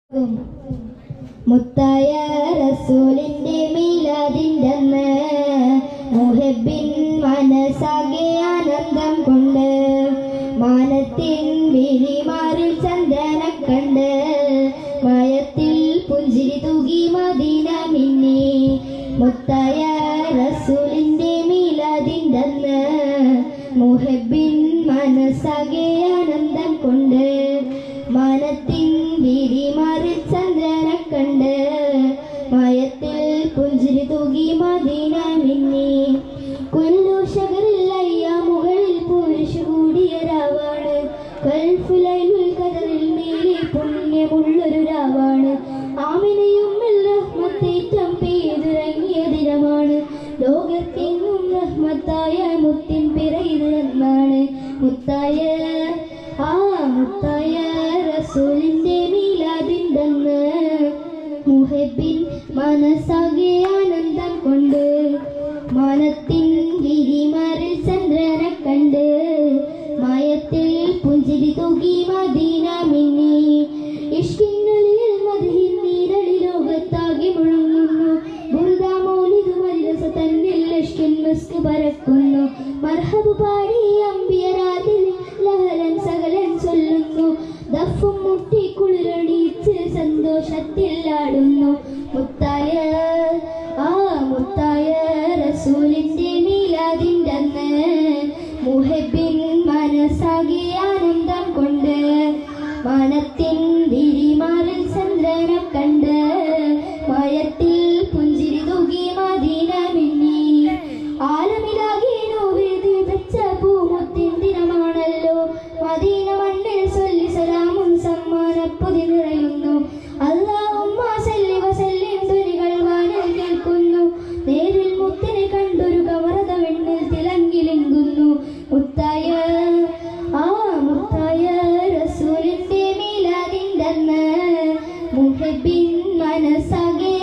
മുത്തായ റസൂലിന്റെ മീലാദിന്റെ അന്ന് മുഹബിൻ മനസ്സാകെ ആനന്ദം കൊണ്ട് മാനത്തിൻ വിരിമാറിൽ ചന്ദന കണ്ട് മയത്തിൽ പുഞ്ചിരി തൂകി മദീന മിന്നി മുത്തായ റസൂലിന്റെ മീലാദിന്റെ അന്ന് മുഹബിൻ മനസ്സാകെ ആനന്ദം കൊണ്ട് മാനത്തിൻ വിരിമാറിൽ ചന്ദ്രന കണ്ട് മയത്തിൽ പുഞ്ചിരി തൂകി മദീന മിന്നി കൊല്ലു ശകരിൽ അയ്യാമുകളിൽ പുരുഷ കൂടിയ രാവാണ് കൽഫുലൈലുൽ കതറിൽ നീലി പുണ്യമുള്ളൊരു രാവാണ് ആമിനയും റഹ്മത്തേറ്റം പെയ്തിറങ്ങിയ ദിനമാണ് ലോകത്തെങ്ങും റഹ്മത്തായ മുത്തിൻ പിറയത് എന്നാണ് മുത്തായ ആ മുത്തായ റസൂലിന്റെ മീലാദിണ്ടെന്ന് മുഹബിൻ മനസ്സാകെ ആനന്ദം കൊണ്ട് മാനത്തിൻ വിരിമാറിൽ ചന്ദ്രനെ കണ്ട് മയത്തിൽ പുഞ്ചിരി തൂകി മദീന മിന്നി ഇഷ്കിനുള്ളിൽ മതിഹിൻ നീരളി ലോകത്താകെ മുഴങ്ങുന്നു ബുറുദാമോലിതു മരിരസ തന്നിൽ ഇഷ്കിൻ മസ്ക് പരക്കുന്നു മർഹബ് പാടി അമ്പിയരാതിൽ ലഹരൻ സകലൻ ചൊല്ലുന്നു ദഫും മുട്ടി കുളിരണിച്ച് സന്തോഷത്തിൽ ആടുന്നു മുത്തായ ആ മുത്തായ റസൂലിന്റെ മീലാദിന്റെ അന്ന് മുഹബിൻ മനസ്സാകെ ആനന്ദം കൊണ്ട് മനത്തിൻ വിരിമാറിൽ ചന്ദ്രനെ കണ്ട് മയത്തിൽ പുഞ്ചിരി തൂകി മദീന മിന്നി ആലമിലാകെ നോവേദി വെച്ച പൂമുത്തിൻ ദിനമാണല്ലോ മദീന മണ്ണിൽ ചൊല്ലി സലാമും സമ്മാനപ്പൊതി നിറയുന്നു അല്ലാഹുമ്മ സല്ലി വസല്ലിം ധ്വനികൾ വാനിൽ കേൾക്കുന്നു നേരിൽ മുത്തിനെ കണ്ടൊരു കമറത വെണ്ണിൽ തിളങ്ങിലിങ്കുന്നു മുത്തായ ആ മുത്തായ റസൂലിന്റെ മീലാദിന്റെ അന്ന് മുഹബിൻ മനസ്സാകെ